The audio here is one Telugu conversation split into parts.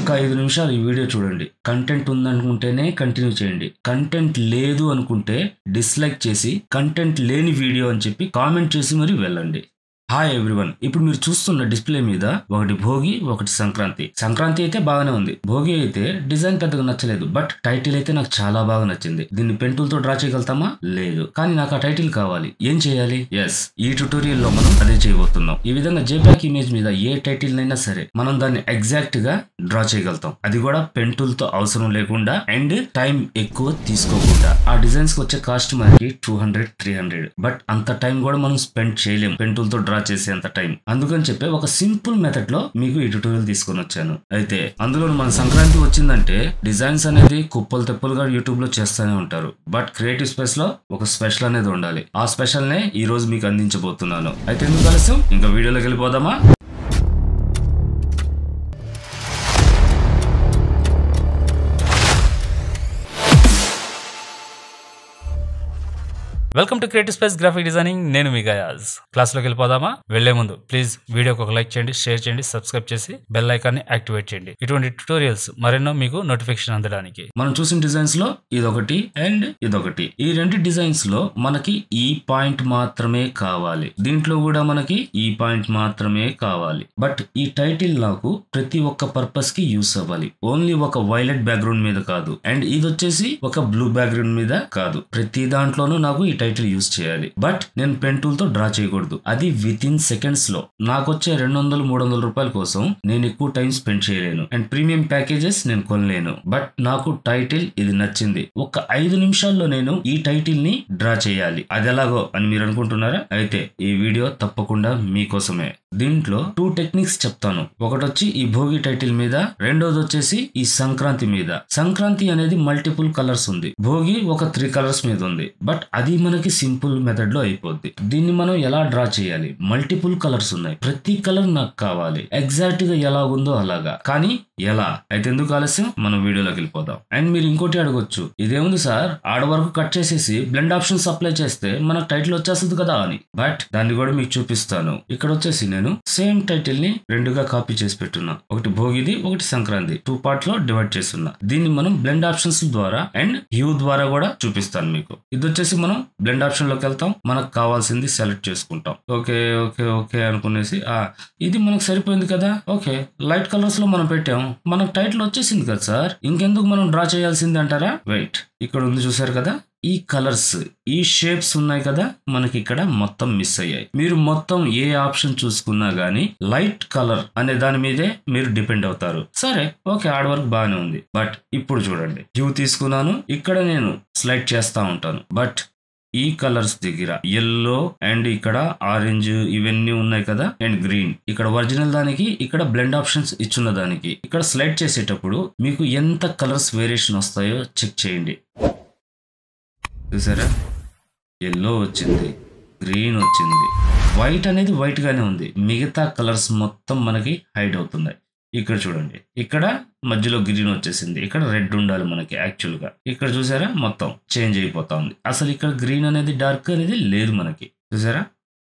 ఒక్క ఐదు నిమిషాలు ఈ వీడియో చూడండి కంటెంట్ ఉందనుకుంటేనే కంటిన్యూ చేయండి కంటెంట్ లేదు అనుకుంటే డిస్లైక్ చేసి కంటెంట్ లేని వీడియో అని చెప్పి కామెంట్ చేసి మరి వెళ్ళండి హాయ్ ఎవ్రీవన్ ఇప్పుడు మీరు చూస్తున్న డిస్ప్లే మీద ఒకటి భోగి ఒకటి సంక్రాంతి సంక్రాంతి అయితే బాగానే ఉంది భోగి అయితే డిజైన్ పెద్దగా నచ్చలేదు బట్ టైటిల్ అయితే నాకు చాలా బాగా నచ్చింది దీన్ని పెంటులతో డ్రా చేయగలుగుతామా లేదు కానీ నాకు ఆ టైటిల్ కావాలి ఏం చేయాలి ఎస్ ఈ ట్యుటోరియల్ లో మనం అదే చేయబోతున్నాం ఈ విధంగా జేపాక్ ఇమేజ్ మీద ఏ టైటిల్ అయినా సరే మనం దాన్ని ఎగ్జాక్ట్ గా డ్రా చేయగలుగుతాం అది కూడా పెంటులతో అవసరం లేకుండా అండ్ టైం ఎక్కువ తీసుకోకుండా ఆ డిజైన్స్ కి వచ్చే కాస్ట్ మనకి two hundred three hundred but అంత టైం కూడా మనం స్పెండ్ చేయలేం పెంటులతో డ్రా చేసేంత టైం అందుకని చెప్పి ఒక సింపుల్ మెథడ్ లో మీకు ఈ ట్యూటోరియల్ తీసుకొని వచ్చాను అయితే అందులో మన సంక్రాంతి వచ్చిందంటే డిజైన్స్ అనేది కుప్పలు తెప్పలుగా యూట్యూబ్ లో చేస్తూనే ఉంటారు బట్ క్రియేటివ్ స్పేస్ లో ఒక స్పెషల్ అనేది ఉండాలి ఆ స్పెషల్ నే ఈ రోజు మీకు అందించబోతున్నాను అయితే ఎందుకు ఆలస్యం ఇంకా వీడియోలోకి వెళ్ళిపోదామా welcome to creative space graphic designing నేను మీ గయాజ్ క్లాస్లోకి వెళ్ళిపోదామా వెళ్లే ముందు ప్లీజ్ వీడియోకి ఒక లైక్ చేయండి షేర్ చేయండి సబ్స్క్రైబ్ చేసి బెల్ ఐకాన్ని యాక్టివేట్ చేయండి ఇటువంటి ట్యూటోరియల్స్ మరెన్నో మీకు నోటిఫికేషన్ అందడానికి మనం చూసిన డిజైన్స్ లో ఇదొకటి అండ్ ఇదొకటి ఈ రెండు డిజైన్స్ లో మనకి ఈ పాయింట్ మాత్రమే కావాలి దీంట్లో కూడా మనకి ఈ పాయింట్ మాత్రమే కావాలి బట్ ఈ టైటిల్ నాకు ప్రతి ఒక్క పర్పస్ కి యూస్ అవ్వాలి ఓన్లీ ఒక వైలెట్ బ్యాక్గ్రౌండ్ మీద కాదు అండ్ ఇది వచ్చేసి ఒక బ్లూ బ్యాక్గ్రౌండ్ మీద కాదు ప్రతి దాంట్లోనూ నాకు ఈ టైటిల్ యూస్ చేయాలి బట్ నేను పెన్ టూల్ తో డ్రా చేయకూడదు అది విత్ ఇన్ సెకండ్స్ లో నాకు వచ్చే రెండు వందలు మూడు వందల రూపాయల కోసం నేను ఎక్కువ టైం స్పెండ్ చేయలేను అండ్ ప్రీమియం ప్యాకేజెస్ నేను కొనలేను బట్ నాకు టైటిల్ ఇది నచ్చింది ఒక ఐదు నిమిషాల్లో నేను ఈ టైటిల్ ని డ్రా చేయాలి అది ఎలాగో అని మీరు అనుకుంటున్నారా అయితే ఈ వీడియో తప్పకుండా మీకోసమే దీంట్లో టూ టెక్నిక్స్ చెప్తాను ఒకటి వచ్చి ఈ భోగి టైటిల్ మీద రెండోది వచ్చేసి ఈ సంక్రాంతి మీద సంక్రాంతి అనేది మల్టిపుల్ కలర్స్ ఉంది భోగి ఒక త్రీ కలర్స్ మీద ఉంది బట్ అది మనకి సింపుల్ మెథడ్ లో అయిపోద్ది దీన్ని మనం ఎలా డ్రా చేయాలి మల్టిపుల్ కలర్స్ ఉన్నాయి ప్రతి కలర్ నాకు కావాలి ఎగ్జాక్ట్ గా ఎలా ఉందో అలాగా కానీ ఎలా అయితే ఎందుకు ఆలస్యం మనం వీడియోలోకి వెళ్ళిపోదాం అండ్ మీరు ఇంకోటి అడగొచ్చు ఇదేముంది సార్ ఆడ వరకు కట్ చేసేసి బ్లెండ్ ఆప్షన్స్ అప్లై చేస్తే మనకు టైటిల్ వచ్చేస్తుంది కదా అని బట్ దాన్ని కూడా మీకు చూపిస్తాను ఇక్కడ వచ్చేసి నేను సేమ్ టైటిల్ ని రెండుగా కాపీ చేసి పెట్టున్నా ఒకటి భోగిది ఒకటి సంక్రాంతి టూ పార్ట్ లో డివైడ్ చేస్తున్నా దీన్ని మనం బ్లెండ్ ఆప్షన్స్ ద్వారా అండ్ హ్యూ ద్వారా కూడా చూపిస్తాను మీకు ఇది వచ్చేసి మనం బ్లెండ్ ఆప్షన్ లోకి వెళ్తాం మనకు కావాల్సింది సెలెక్ట్ చేసుకుంటాం ఓకే ఓకే ఓకే అనుకునేసి ఆ ఇది మనకు సరిపోయింది కదా ఓకే లైట్ కలర్స్ లో మనం పెట్టాం మనకు టైటిల్ వచ్చేసింది కదా సార్ ఇంకెందుకు మనం డ్రా చేయాల్సింది అంటారా వెయిట్ ఇక్కడ ఉంది చూసారు కదా ఈ కలర్స్ ఈ షేప్స్ ఉన్నాయి కదా మనకి ఇక్కడ మొత్తం మిస్ అయ్యాయి మీరు మొత్తం ఏ ఆప్షన్ చూసుకున్నా గానీ లైట్ కలర్ అనే దాని మీదే మీరు డిపెండ్ అవుతారు సరే ఓకే ఆడ వరకు బాగానే ఉంది బట్ ఇప్పుడు చూడండి హ్యూ తీసుకున్నాను ఇక్కడ నేను స్లైడ్ చేస్తా ఉంటాను బట్ ఈ కలర్స్ దగ్గర ఎల్లో అండ్ ఇక్కడ ఆరెంజ్ ఇవన్నీ ఉన్నాయి కదా అండ్ గ్రీన్ ఇక్కడ ఒరిజినల్ దానికి ఇక్కడ బ్లెండ్ ఆప్షన్స్ ఇచ్చున్న దానికి ఇక్కడ స్లైడ్ చేసేటప్పుడు మీకు ఎంత కలర్స్ వేరియేషన్ వస్తాయో చెక్ చేయండి చూసారా ఎల్లో వచ్చింది గ్రీన్ వచ్చింది వైట్ అనేది వైట్ గానే ఉంది మిగతా కలర్స్ మొత్తం మనకి హైడ్ అవుతున్నాయి ఇక్కడ చూడండి ఇక్కడ మధ్యలో గ్రీన్ వచ్చేసింది ఇక్కడ రెడ్ ఉండాలి మనకి యాక్చువల్ గా ఇక్కడ చూసారా మొత్తం చేంజ్ అయిపోతా ఉంది అసలు ఇక్కడ గ్రీన్ అనేది డార్క్ అనేది లేదు మనకి చూసారా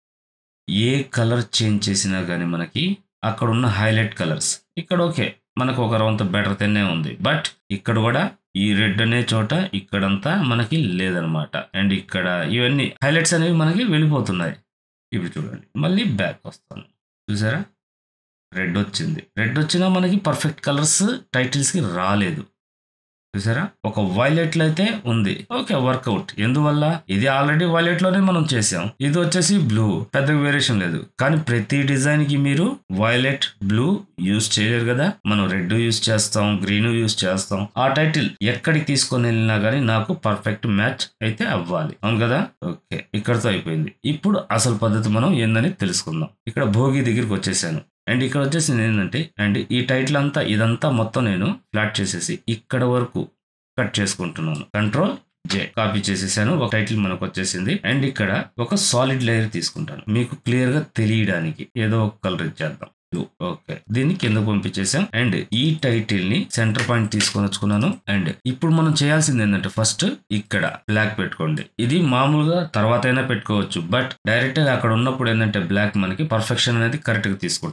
ఏ కలర్ చేంజ్ చేసినా కానీ మనకి అక్కడ ఉన్న హైలైట్ కలర్స్ ఇక్కడ ఓకే మనకు ఒక రౌండ్ బెటర్ తెన్నే ఉంది బట్ ఇక్కడ కూడా ఈ రెడ్ అనే చోట ఇక్కడంతా మనకి లేదనమాట అండ్ ఇక్కడ ఇవన్నీ హైలైట్స్ అనేవి మనకి వెళ్ళిపోతున్నాయి ఇప్పుడు చూడండి మళ్ళీ బ్యాక్ వస్తాను చూసారా రెడ్ వచ్చింది రెడ్ వచ్చినా మనకి పర్ఫెక్ట్ కలర్స్ టైటిల్స్ కి రాలేదు చూసారా ఒక వైలెట్ లో అయితే ఉంది ఓకే వర్కౌట్ ఎందువల్ల ఇది ఆల్రెడీ వైలెట్ లోనే మనం చేసాం ఇది వచ్చేసి బ్లూ పెద్దగా వేరియేషన్ లేదు కానీ ప్రతి డిజైన్ కి మీరు వైలెట్ బ్లూ యూస్ చేయలేరు కదా మనం రెడ్ యూస్ చేస్తాం గ్రీన్ యూస్ చేస్తాం ఆ టైటిల్ ఎక్కడికి తీసుకొని వెళ్ళినా గానీ నాకు పర్ఫెక్ట్ మ్యాచ్ అయితే అవ్వాలి అవును కదా ఓకే ఇక్కడతో అయిపోయింది ఇప్పుడు అసలు పద్ధతి మనం ఏందని తెలుసుకుందాం ఇక్కడ భోగి దగ్గరికి వచ్చేసాను అండ్ ఇక్కడ వచ్చేసి ఏంటంటే అండ్ ఈ టైటిల్ అంతా ఇదంతా మొత్తం నేను ఫ్లాట్ చేసేసి ఇక్కడ వరకు కట్ చేసుకుంటున్నాను కంట్రోల్ జే కాపీ చేసేసాను ఒక టైటిల్ మనకు వచ్చేసింది అండ్ ఇక్కడ ఒక సాలిడ్ లేయర్ తీసుకుంటాను మీకు క్లియర్ గా తెలియడానికి ఏదో ఒక కలర్ ఇచ్చేద్దాం ఓకే దీన్ని కింద పంపించేసాం అండ్ ఈ టైటిల్ ని సెంటర్ పాయింట్ తీసుకొని వచ్చుకున్నాను అండ్ ఇప్పుడు మనం చేయాల్సింది ఏంటంటే ఫస్ట్ ఇక్కడ బ్లాక్ పెట్టుకోండి ఇది మామూలుగా తర్వాత అయినా పెట్టుకోవచ్చు బట్ డైరెక్ట్ గా అక్కడ ఉన్నప్పుడు ఏంటంటే బ్లాక్ మనకి పర్ఫెక్షన్ అనేది కరెక్ట్ గా తీసుకుంటుంది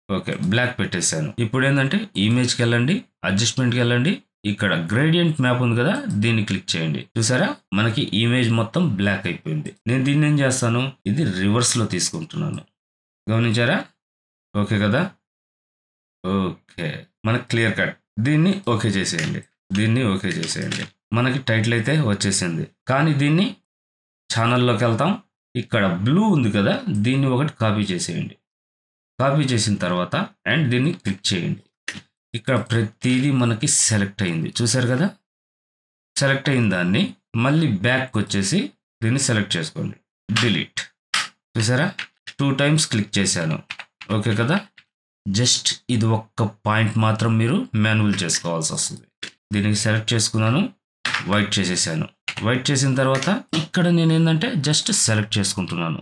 ఓకే బ్లాక్ పెట్టేశాను ఇప్పుడు ఏంటంటే ఇమేజ్కి వెళ్ళండి అడ్జస్ట్మెంట్కి వెళ్ళండి ఇక్కడ గ్రేడియంట్ మ్యాప్ ఉంది కదా దీన్ని క్లిక్ చేయండి చూసారా మనకి ఇమేజ్ మొత్తం బ్లాక్ అయిపోయింది నేను దీన్ని ఏం చేస్తాను ఇది రివర్స్ లో తీసుకుంటున్నాను గమనించారా ఓకే కదా ఓకే మనకి క్లియర్ కట్ దీన్ని ఓకే చేసేయండి దీన్ని ఓకే చేసేయండి మనకి టైటిల్ అయితే వచ్చేసింది కానీ దీన్ని ఛానల్లోకి వెళ్తాం ఇక్కడ బ్లూ ఉంది కదా దీన్ని ఒకటి కాపీ చేసేయండి కాపీ చేసిన తర్వాత అండ్ దీన్ని క్లిక్ చేయండి ఇక్కడ ప్రతిదీ మనకి సెలెక్ట్ అయింది చూసారు కదా సెలెక్ట్ అయిన దాన్ని మళ్ళీ బ్యాక్ వచ్చేసి దీన్ని సెలెక్ట్ చేసుకోండి డిలీట్ చూసారా టూ టైమ్స్ క్లిక్ చేశాను ఓకే కదా జస్ట్ ఇది ఒక్క పాయింట్ మాత్రం మీరు మాన్యువల్ చేసుకోవాల్సి వస్తుంది దీనికి సెలెక్ట్ చేసుకున్నాను వైట్ చేసేసాను వైట్ చేసిన తర్వాత ఇక్కడ నేను ఏంటంటే జస్ట్ సెలెక్ట్ చేసుకుంటున్నాను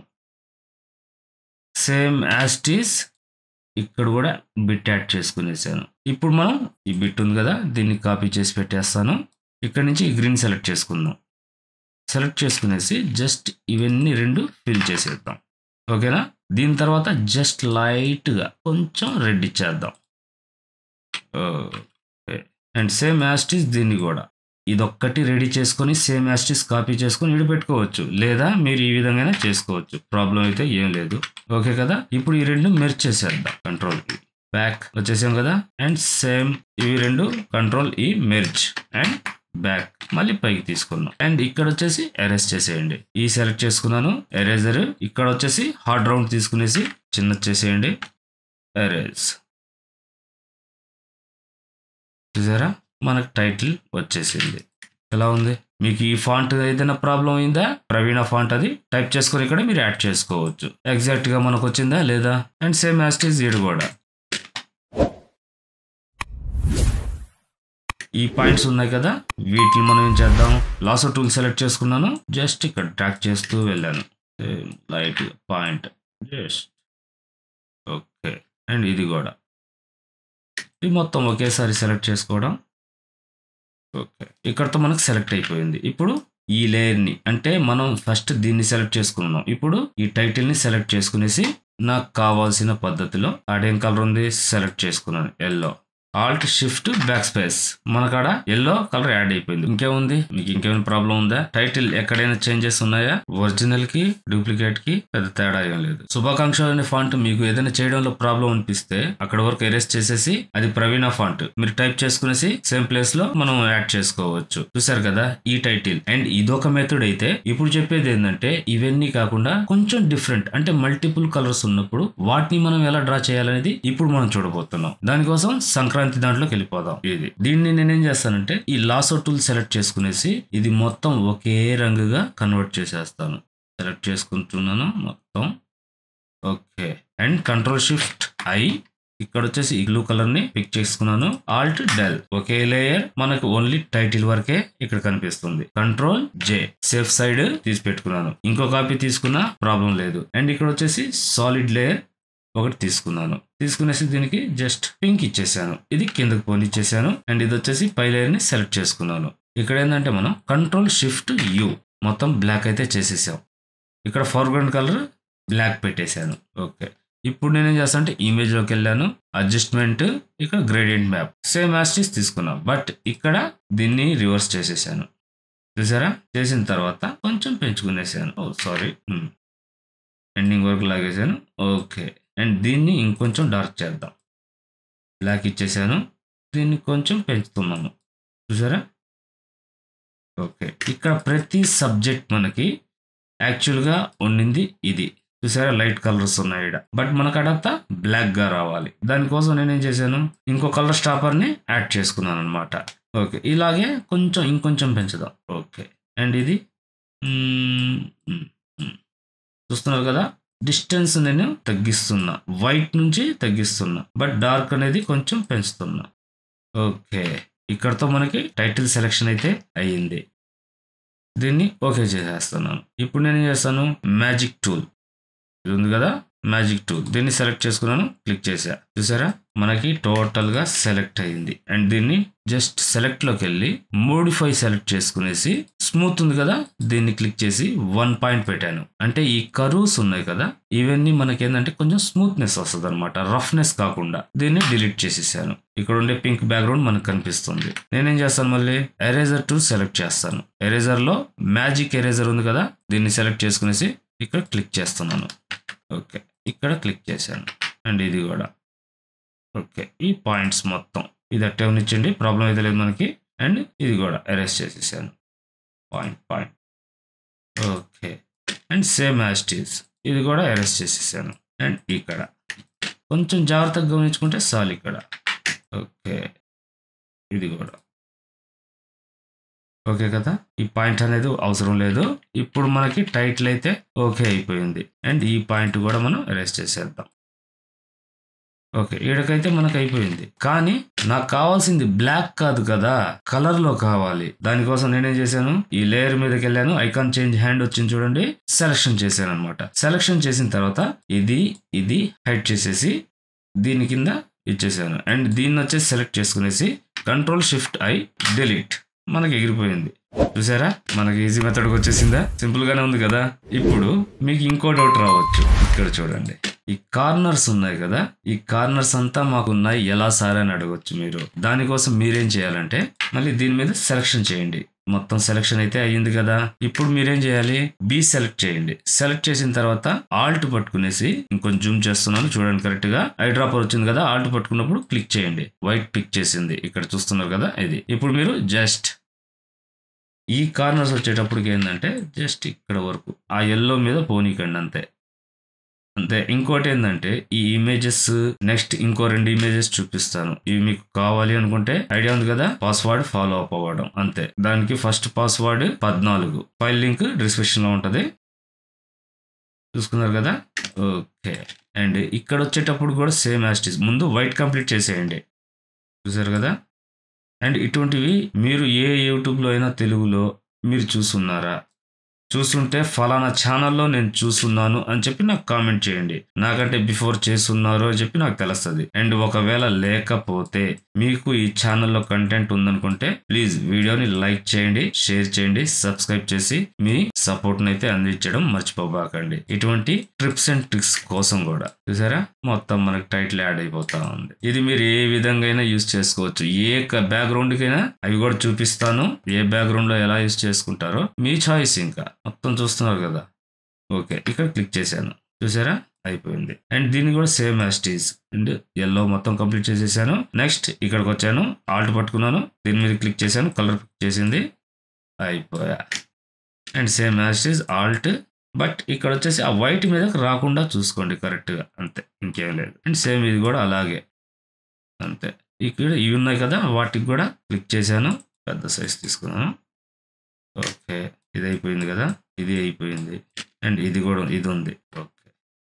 సేమ్ యాస్టీస్ ఇక్కడ కూడా బిట్ యాడ్ చేసుకునేసాను ఇప్పుడు మనం ఈ బిట్ ఉంది కదా దీన్ని కాపీ చేసి పెట్టేస్తాను ఇక్కడ నుంచి ఈ గ్రీన్ సెలెక్ట్ చేసుకుందాం సెలెక్ట్ చేసుకునేసి జస్ట్ ఇవన్నీ రెండు ఫిల్ చేసేద్దాం ఓకేనా దీని తర్వాత జస్ట్ లైట్గా కొంచెం రెడ్ ఇచ్చేద్దాం ఓకే అండ్ సేమ్ యాస్టిస్ దీన్ని కూడా ఇదొక్కటి రెడీ చేసుకొని సేమ్ యాస్టిస్ కాపీ చేసుకొని విడిపెట్టుకోవచ్చు లేదా మీరు ఈ విధంగానే చేసుకోవచ్చు ప్రాబ్లం అయితే ఏం లేదు ఓకే కదా ఇప్పుడు ఈ రెండు మెర్చ్ చేసేద్దాం కంట్రోల్ బ్యాక్ వచ్చేసాం కదా అండ్ సేమ్ ఇవి రెండు కంట్రోల్ ఈ మెర్జ్ అండ్ బ్యాక్ మళ్ళీ పైకి తీసుకున్నాం అండ్ ఇక్కడ వచ్చేసి ఎరేజ్ చేసేయండి ఈ సెలెక్ట్ చేసుకున్నాను ఎరేజర్ ఇక్కడ వచ్చేసి హార్డ్ రౌండ్ తీసుకునేసి చిన్న చేసేయండి ఎరేజ్ చూసారా మనకు టైటిల్ వచ్చేసింది ఎలా ఉంది మీకు ఈ ఫాంట్ ఏదైనా ప్రాబ్లం అయిందా ప్రవీణ ఫాంట్ అది టైప్ చేసుకొని ఇక్కడ మీరు యాడ్ చేసుకోవచ్చు ఎగ్జాక్ట్ గా మనకు వచ్చిందా లేదా అండ్ సేమ్ యాస్టీజ్ ఈడు కూడా ఈ పాయింట్స్ ఉన్నాయి కదా వీటిని మనం ఏం చేద్దాం లాసో టూల్ సెలెక్ట్ చేసుకున్నాను జస్ట్ ఇక్కడ ట్రాక్ చేస్తూ వెళ్ళాను light point just okay and ఇది కూడా ఇది మొత్తం ఒకేసారి సెలెక్ట్ చేసుకోవడం ఓకే ఇక్కడతో మనకు సెలెక్ట్ అయిపోయింది ఇప్పుడు ఈ లేయర్ని అంటే మనం ఫస్ట్ దీన్ని సెలెక్ట్ చేసుకున్నాం ఇప్పుడు ఈ టైటిల్ని సెలెక్ట్ చేసుకునేసి నాకు కావాల్సిన పద్ధతిలో ఆడేం కలర్ ఉంది సెలెక్ట్ చేసుకున్నాను yellow alt shift back space మనకాడ ఎల్లో కలర్ యాడ్ అయిపోయింది ఇంకేముంది మీకు ఇంకేమైనా ప్రాబ్లం ఉందా టైటిల్ ఎక్కడైనా చేంజెస్ ఉన్నాయా ఒరిజినల్ కి డూప్లికేట్ కి పెద్ద తేడా ఏం లేదు శుభాకాంక్షలు అనే ఫాంట్ మీకు ఏదైనా చేయడంలో ప్రాబ్లం అనిపిస్తే అక్కడ వరకు ఎరేస్ చేసేసి అది ప్రవీణ ఫాంట్ మీరు టైప్ చేసుకునేసి సేమ్ ప్లేస్ లో మనం యాడ్ చేసుకోవచ్చు చూసారు కదా ఈ టైటిల్ అండ్ ఇదొక మెథడ్ అయితే ఇప్పుడు చెప్పేది ఏంటంటే ఇవన్నీ కాకుండా కొంచెం డిఫరెంట్ అంటే మల్టిపుల్ కలర్స్ ఉన్నప్పుడు వాటిని మనం ఎలా డ్రా చేయాలనేది ఇప్పుడు మనం చూడబోతున్నాం దానికోసం సంక్రాంతి దాంట్లోకి వెళ్ళిపోదాం ఇది దీన్ని నేనేం చేస్తానంటే ఈ లాసో టూల్ సెలెక్ట్ చేసుకునేసి ఇది మొత్తం ఒకే రంగుగా కన్వర్ట్ చేసేస్తాను సెలెక్ట్ చేసుకుంటున్నాను మొత్తం okay and control shift I ఇక్కడ వచ్చేసి ఈ బ్లూ కలర్ ని పిక్ చేసుకున్నాను ఆల్ట్ డెల్ ఒకే లేయర్ మనకు ఓన్లీ టైటిల్ వరకే ఇక్కడ కనిపిస్తుంది కంట్రోల్ జే సేఫ్ సైడ్ తీసి పెట్టుకున్నాను ఇంకో కాపీ తీసుకున్నా ప్రాబ్లం లేదు అండ్ ఇక్కడ వచ్చేసి సాలిడ్ లేయర్ ఒకటి తీసుకున్నాను తీసుకునేసి దీనికి జస్ట్ పింక్ ఇచ్చేసాను ఇది కిందకి పోనిచ్చేసాను అండ్ ఇది వచ్చేసి పై లేయర్ ని సెలెక్ట్ చేసుకున్నాను ఇక్కడ ఏంటంటే మనం కంట్రోల్ షిఫ్ట్ యు మొత్తం బ్లాక్ అయితే చేసేసాం ఇక్కడ ఫోర్గ్రౌండ్ కలర్ బ్లాక్ పెట్టేశాను ఓకే ఇప్పుడు నేనేం చేస్తాను అంటే ఇమేజ్లోకి వెళ్ళాను అడ్జస్ట్మెంట్ ఇక్కడ గ్రేడియంట్ మ్యాప్ సేమ్ యాస్టిస్ తీసుకున్నాం బట్ ఇక్కడ దీన్ని రివర్స్ చేసేసాను చూసారా చేసిన తర్వాత కొంచెం పెంచుకునేసాను ఓ సారీ ఎండింగ్ వరకు లాగేసాను ఓకే అండ్ దీన్ని ఇంకొంచెం డార్క్ చేద్దాం బ్లాక్ ఇచ్చేసాను దీన్ని కొంచెం పెంచుతున్నాను చూసారా ఓకే ఇక్కడ ప్రతి సబ్జెక్ట్ మనకి యాక్చువల్గా ఉండింది ఇది చూసారా లైట్ కలర్స్ ఉన్నాయి ఈడ బట్ మనకు అడంతా బ్లాక్ గా రావాలి దానికోసం నేను ఏం చేశాను ఇంకో కలర్ స్టాపర్ ని యాడ్ చేసుకున్నాను అనమాట ఓకే ఇలాగే కొంచెం ఇంకొంచెం పెంచుదాం ఓకే అండ్ ఇది మ్మ్, మ్మ్, మ్మ్. చూస్తున్నారు కదా డిస్టెన్స్ నేను తగ్గిస్తున్నా వైట్ నుంచి తగ్గిస్తున్నా బట్ డార్క్ అనేది కొంచెం పెంచుతున్నా ఓకే ఇక్కడతో మనకి టైటిల్ సెలెక్షన్ అయితే అయ్యింది దీన్ని ఓకే చేసేస్తున్నాను ఇప్పుడు నేను ఏం చేస్తాను మ్యాజిక్ టూల్ ఇది ఉంది కదా మ్యాజిక్ టూల్ దీన్ని సెలెక్ట్ చేసుకున్నాను క్లిక్ చేసా చూసారా మనకి టోటల్ గా సెలెక్ట్ అయింది అండ్ దీన్ని జస్ట్ సెలెక్ట్ లోకి వెళ్ళి మోడిఫై సెలెక్ట్ చేసుకునేసి స్మూత్ ఉంది కదా దీన్ని క్లిక్ చేసి వన్ పాయింట్ పెట్టాను అంటే ఈ కరూస్ ఉన్నాయి కదా ఇవన్నీ మనకి ఏంటంటే కొంచెం స్మూత్నెస్ వస్తుంది అనమాట రఫ్నెస్ కాకుండా దీన్ని డిలీట్ చేసేసాను ఇక్కడ ఉండే పింక్ బ్యాక్గ్రౌండ్ మనకు కనిపిస్తుంది నేనేం చేస్తాను మళ్ళీ ఎరేజర్ టూల్ సెలెక్ట్ చేస్తాను ఎరేజర్ లో మ్యాజిక్ ఎరేజర్ ఉంది కదా దీన్ని సెలెక్ట్ చేసుకునేసి ఇక్కడ క్లిక్ చేస్తున్నాను ఓకే ఇక్కడ క్లిక్ చేశాను అండ్ ఇది కూడా ఓకే ఈ పాయింట్స్ మొత్తం ఇది అట్టే ఉన్నిచ్చండి ప్రాబ్లం అయితే లేదు మనకి అండ్ ఇది కూడా అరెస్ట్ చేసేసాను point point okay and same as it is ఇది కూడా అరెస్ట్ చేసేసాను అండ్ ఇక్కడ కొంచెం జాగ్రత్తగా గమనించుకుంటే చాలు ఇక్కడ ఓకే ఇది కూడా ఓకే కదా ఈ పాయింట్ అనేది అవసరం లేదు ఇప్పుడు మనకి టైటిల్ అయితే ఓకే అయిపోయింది అండ్ ఈ పాయింట్ కూడా మనం అరెస్ట్ చేసేద్దాం ఓకే ఈడకైతే మనకు అయిపోయింది కానీ నాకు కావాల్సింది బ్లాక్ కాదు కదా కలర్ లో కావాలి దానికోసం నేనేం చేశాను ఈ లేయర్ మీదకి వెళ్ళాను ఐకాన్ చేంజ్ హ్యాండ్ వచ్చింది చూడండి సెలక్షన్ చేశాను అనమాట సెలక్షన్ చేసిన తర్వాత ఇది ఇది హైడ్ చేసేసి దీని కింద ఇచ్చేసాను అండ్ దీన్ని వచ్చేసి సెలెక్ట్ చేసుకునేసి కంట్రోల్ షిఫ్ట్ ఐ డిలీట్ మనకి ఎగిరిపోయింది చూసారా మనకి ఈజీ మెథడ్కి వచ్చేసిందా సింపుల్ గానే ఉంది కదా ఇప్పుడు మీకు ఇంకో డౌట్ రావచ్చు ఇక్కడ చూడండి ఈ కార్నర్స్ ఉన్నాయి కదా ఈ కార్నర్స్ అంతా మాకు ఉన్నాయి ఎలా సార్ అని అడగొచ్చు మీరు దానికోసం మీరేం చేయాలంటే మళ్ళీ దీని మీద సెలక్షన్ చేయండి మొత్తం సెలక్షన్ అయితే అయ్యింది కదా ఇప్పుడు మీరేం చేయాలి బి సెలెక్ట్ చేయండి సెలెక్ట్ చేసిన తర్వాత ఆల్ట్ పట్టుకునేసి ఇంకొంచెం జూమ్ చేస్తున్నాను చూడండి కరెక్ట్ గా ఐ డ్రాపర్ వచ్చింది కదా ఆల్ట్ పట్టుకున్నప్పుడు క్లిక్ చేయండి వైట్ పిక్ చేసింది ఇక్కడ చూస్తున్నారు కదా ఇది ఇప్పుడు మీరు జస్ట్ ఈ కార్నర్స్ వచ్చేటప్పటికి ఏంటంటే జస్ట్ ఇక్కడ వరకు ఆ ఎల్లో మీద పోనీకండి అంతే అంతే ఇంకోటి ఏంటంటే ఈ ఇమేజెస్ నెక్స్ట్ ఇంకో రెండు ఇమేజెస్ చూపిస్తాను ఇవి మీకు కావాలి అనుకుంటే ఐడియా ఉంది కదా పాస్వర్డ్ ఫాలో అప్ అవ్వడం అంతే దానికి ఫస్ట్ పాస్వర్డ్ పద్నాలుగు ఫైల్ లింక్ డిస్క్రిప్షన్ లో ఉంటది చూసుకున్నారు కదా ఓకే అండ్ ఇక్కడ వచ్చేటప్పుడు కూడా సేమ్ యాస్టిస్ ముందు వైట్ కంప్లీట్ చేసేయండి చూసారు కదా అండ్ ఇటువంటివి మీరు ఏ యూట్యూబ్లో అయినా తెలుగులో మీరు చూస్తున్నారా చూస్తుంటే ఫలానా ఛానల్లో నేను చూస్తున్నాను అని చెప్పి నాకు కామెంట్ చేయండి నాకంటే బిఫోర్ చేస్తున్నారు అని చెప్పి నాకు తెలుస్తుంది అండ్ ఒకవేళ లేకపోతే మీకు ఈ ఛానల్లో కంటెంట్ ఉందనుకుంటే ప్లీజ్ వీడియోని లైక్ చేయండి షేర్ చేయండి సబ్స్క్రైబ్ చేసి మీ సపోర్ట్ అయితే అందించడం మర్చిపోబాకండి ఇటువంటి ట్రిప్స్ అండ్ ట్రిక్స్ కోసం కూడా చూసారా మొత్తం మనకి టైటిల్ యాడ్ అయిపోతా ఉంది ఇది మీరు ఏ విధంగా అయినా యూస్ చేసుకోవచ్చు ఏ బ్యాక్గ్రౌండ్ కైనా అవి కూడా చూపిస్తాను ఏ బ్యాక్గ్రౌండ్ లో ఎలా యూస్ చేసుకుంటారో మీ చాయిస్ ఇంకా మొత్తం చూస్తున్నారు కదా ఓకే ఇక్కడ క్లిక్ చేశాను చూసారా అయిపోయింది అండ్ దీన్ని కూడా సేమ్ యాస్టీస్ అండ్ ఎల్లో మొత్తం కంప్లీట్ చేసేసాను నెక్స్ట్ ఇక్కడికి వచ్చాను ఆల్ట్ పట్టుకున్నాను దీని మీద క్లిక్ చేశాను కలర్ పిక్ చేసింది అయిపోయా and same as it is alt but ఇక్కడ వచ్చేసి ఆ వైట్ మీద రాకుండా చూసుకోండి కరెక్ట్గా అంతే ఇంకేం లేదు అండ్ సేమ్ ఇది కూడా అలాగే అంతే ఇక్కడ ఇవి ఉన్నాయి కదా వాటికి కూడా క్లిక్ చేశాను పెద్ద సైజ్ తీసుకున్నాను ఓకే ఇది అయిపోయింది కదా ఇది అయిపోయింది అండ్ ఇది కూడా ఇది ఉంది ఓకే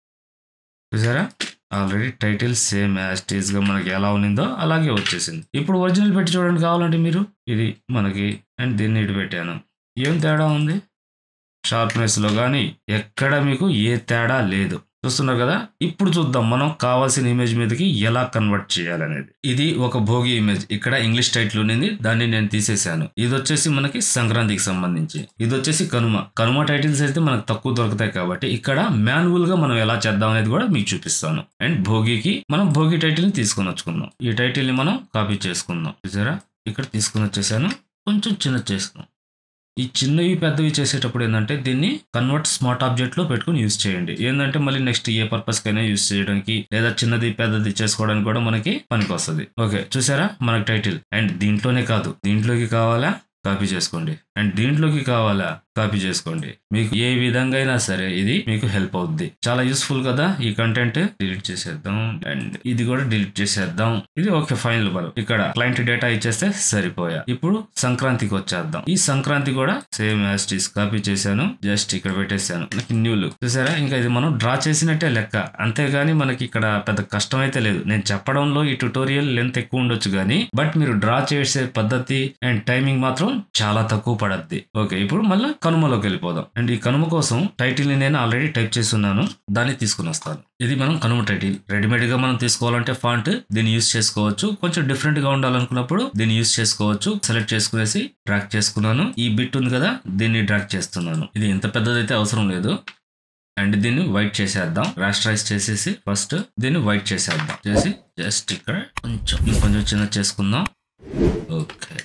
చూసారా ఆల్రెడీ టైటిల్ సేమ్ యాజ్ గా మనకి ఎలా ఉన్నిందో అలాగే వచ్చేసింది ఇప్పుడు ఒరిజినల్ పెట్టి చూడండి కావాలంటే మీరు ఇది మనకి అండ్ దీన్ని ఇటు పెట్టాను ఏం తేడా ఉంది షార్ప్నెస్ లో కానీ ఎక్కడ మీకు ఏ తేడా లేదు చూస్తున్నారు కదా ఇప్పుడు చూద్దాం మనం కావాల్సిన ఇమేజ్ మీదకి ఎలా కన్వర్ట్ చేయాలనేది ఇది ఒక భోగి ఇమేజ్ ఇక్కడ ఇంగ్లీష్ టైటిల్ ఉన్నింది దాన్ని నేను తీసేశాను ఇది వచ్చేసి మనకి సంక్రాంతికి సంబంధించి ఇది వచ్చేసి కనుమ కనుమ టైటిల్స్ అయితే మనకు తక్కువ దొరుకుతాయి కాబట్టి ఇక్కడ మాన్యువల్ గా మనం ఎలా చేద్దాం అనేది కూడా మీకు చూపిస్తాను అండ్ భోగికి మనం భోగి టైటిల్ ని తీసుకొని వచ్చుకుందాం ఈ టైటిల్ ని మనం కాపీ చేసుకుందాం చూసారా ఇక్కడ తీసుకొని వచ్చేసాను కొంచెం చిన్న చేసుకుందాం ఈ చిన్నవి పెద్దవి చేసేటప్పుడు ఏంటంటే దీన్ని కన్వర్ట్ స్మార్ట్ ఆబ్జెక్ట్ లో పెట్టుకుని యూజ్ చేయండి ఏంటంటే మళ్ళీ నెక్స్ట్ ఏ పర్పస్ కైనా యూజ్ చేయడానికి లేదా చిన్నది పెద్దది చేసుకోవడానికి కూడా మనకి పనికి వస్తుంది ఓకే చూసారా మనకి టైటిల్ అండ్ దీంట్లోనే కాదు దీంట్లోకి కావాలా కాపీ చేసుకోండి అండ్ దీంట్లోకి కావాలా కాపీ చేసుకోండి మీకు ఏ విధంగా అయినా సరే ఇది మీకు హెల్ప్ అవుద్ది చాలా యూస్ఫుల్ కదా ఈ కంటెంట్ డిలీట్ చేసేద్దాం అండ్ ఇది కూడా డిలీట్ చేసేద్దాం ఇది ఓకే ఫైనల్ మనం ఇక్కడ క్లయింట్ డేటా ఇచ్చేస్తే సరిపోయా ఇప్పుడు సంక్రాంతికి వచ్చేద్దాం ఈ సంక్రాంతి కూడా సేమ్ యాస్టీస్ కాపీ చేశాను జస్ట్ ఇక్కడ పెట్టేశాను నాకు న్యూ లుక్ చూసారా ఇంకా ఇది మనం డ్రా చేసినట్టే లెక్క అంతేగాని మనకి ఇక్కడ పెద్ద కష్టం అయితే లేదు నేను చెప్పడంలో ఈ ట్యుటోరియల్ లెంత్ ఎక్కువ ఉండొచ్చు కానీ బట్ మీరు డ్రా చేసే పద్ధతి అండ్ టైమింగ్ మాత్రం చాలా తక్కువ పడద్ది ఓకే ఇప్పుడు మళ్ళీ కనుమలోకి వెళ్ళిపోదాం అండ్ ఈ కనుమ కోసం టైటిల్ ని నేను ఆల్రెడీ టైప్ చేస్తున్నాను దాన్ని తీసుకుని వస్తాను ఇది మనం కనుమ టైటిల్ రెడీమేడ్ గా మనం తీసుకోవాలంటే ఫాంట్ దీన్ని యూస్ చేసుకోవచ్చు కొంచెం డిఫరెంట్ గా ఉండాలనుకున్నప్పుడు దీన్ని యూస్ చేసుకోవచ్చు సెలెక్ట్ చేసుకునేసి డ్రాక్ చేసుకున్నాను ఈ బిట్ ఉంది కదా దీన్ని డ్రాక్ చేస్తున్నాను ఇది ఎంత పెద్దదైతే అవసరం లేదు అండ్ దీన్ని వైట్ చేసేద్దాం రాస్టరైజ్ చేసేసి ఫస్ట్ దీన్ని వైట్ చేసేద్దాం చేసి జస్ట్ ఇక్కడ కొంచెం ఇంకొంచెం చిన్న చేసుకుందాం ఓకే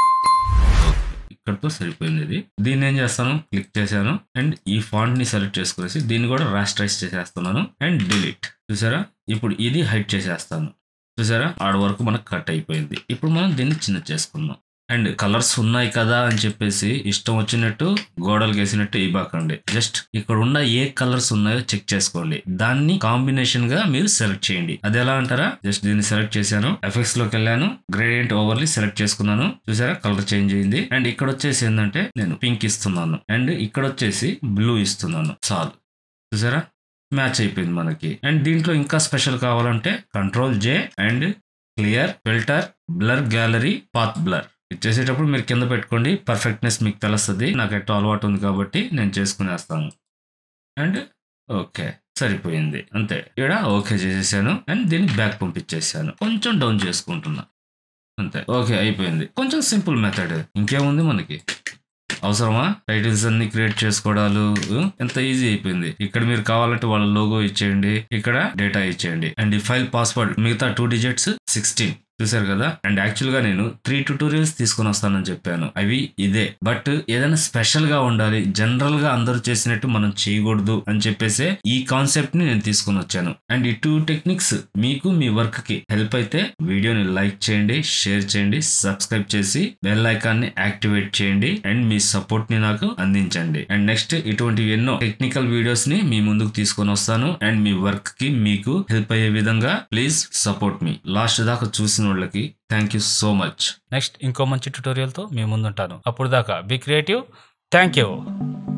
ఇక్కడతో సరిపోయింది ఇది దీన్ని ఏం చేస్తాను క్లిక్ చేశాను అండ్ ఈ ఫాంట్ ని సెలెక్ట్ చేసుకునేసి దీన్ని కూడా రాస్టరైజ్ చేసేస్తున్నాను అండ్ డిలీట్ చూసారా ఇప్పుడు ఇది హైడ్ చేసేస్తాను చూసారా ఆడ వరకు మనకు కట్ అయిపోయింది ఇప్పుడు మనం దీన్ని చిన్న చేసుకుందాం అండ్ కలర్స్ ఉన్నాయి కదా అని చెప్పేసి ఇష్టం వచ్చినట్టు గోడలు వేసినట్టు ఇవ్వకండి జస్ట్ ఇక్కడ ఉన్న ఏ కలర్స్ ఉన్నాయో చెక్ చేసుకోండి దాన్ని కాంబినేషన్ గా మీరు సెలెక్ట్ చేయండి అది ఎలా అంటారా జస్ట్ దీన్ని సెలెక్ట్ చేశాను ఎఫెక్ట్స్ లోకి వెళ్ళాను గ్రేడియంట్ ఓవర్లీ సెలెక్ట్ చేసుకున్నాను చూసారా కలర్ చేంజ్ అయింది అండ్ ఇక్కడ వచ్చేసి ఏంటంటే నేను పింక్ ఇస్తున్నాను అండ్ ఇక్కడ వచ్చేసి బ్లూ ఇస్తున్నాను చాలు చూసారా మ్యాచ్ అయిపోయింది మనకి అండ్ దీంట్లో ఇంకా స్పెషల్ కావాలంటే control J and clear filter blur gallery path blur చేసేటప్పుడు మీరు కింద పెట్టుకోండి పర్ఫెక్ట్నెస్ మీకు తెలుస్తుంది నాకు ఎట్టో అలవాటు ఉంది కాబట్టి నేను చేసుకునేస్తాను అండ్ ఓకే సరిపోయింది అంతే ఇక్కడ ఓకే చేసేసాను అండ్ దీన్ని బ్యాక్ పంపించేసాను కొంచెం డౌన్ చేసుకుంటున్నా అంతే ఓకే అయిపోయింది కొంచెం సింపుల్ మెథడ్ ఇంకేముంది మనకి అవసరమా టైటిల్స్ అన్ని క్రియేట్ చేసుకోవడాలు ఉ, ఎంత ఈజీ అయిపోయింది ఇక్కడ మీరు కావాలంటే వాళ్ళ లోగో ఇచ్చేయండి ఇక్కడ డేటా ఇచ్చేయండి అండ్ ఈ ఫైల్ పాస్వర్డ్ మిగతా టూ డిజిట్స్ సిక్స్టీన్ చూసారు కదా అండ్ యాక్చువల్ గా నేను త్రీ ట్యూటోరియల్స్ తీసుకొని వస్తానని చెప్పాను అవి ఇదే బట్ ఏదైనా స్పెషల్ గా ఉండాలి జనరల్ గా అందరూ చేసినట్టు మనం చేయకూడదు అని చెప్పేసి ఈ కాన్సెప్ట్ ని నేను తీసుకొని వచ్చాను అండ్ ఈ టూ టెక్నిక్స్ మీకు మీ వర్క్ కి హెల్ప్ అయితే వీడియోని లైక్ చేయండి షేర్ చేయండి సబ్స్క్రైబ్ చేసి బెల్ ఐకాన్ ని యాక్టివేట్ చేయండి అండ్ మీ సపోర్ట్ ని నాకు అందించండి అండ్ నెక్స్ట్ ఇటువంటి ఎన్నో టెక్నికల్ వీడియోస్ ని మీ ముందుకు తీసుకొని వస్తాను అండ్ మీ వర్క్ కి మీకు హెల్ప్ అయ్యే విధంగా ప్లీజ్ సపోర్ట్ మీ లాస్ట్ దాకా చూసిన వాళ్ళకి thank you so much next ఇంకో మంచి ట్యుటోరియల్తో మీ ముందుంటాను అప్పుడు దాకా బీ క్రియేటివ్ థ్యాంక్ యూ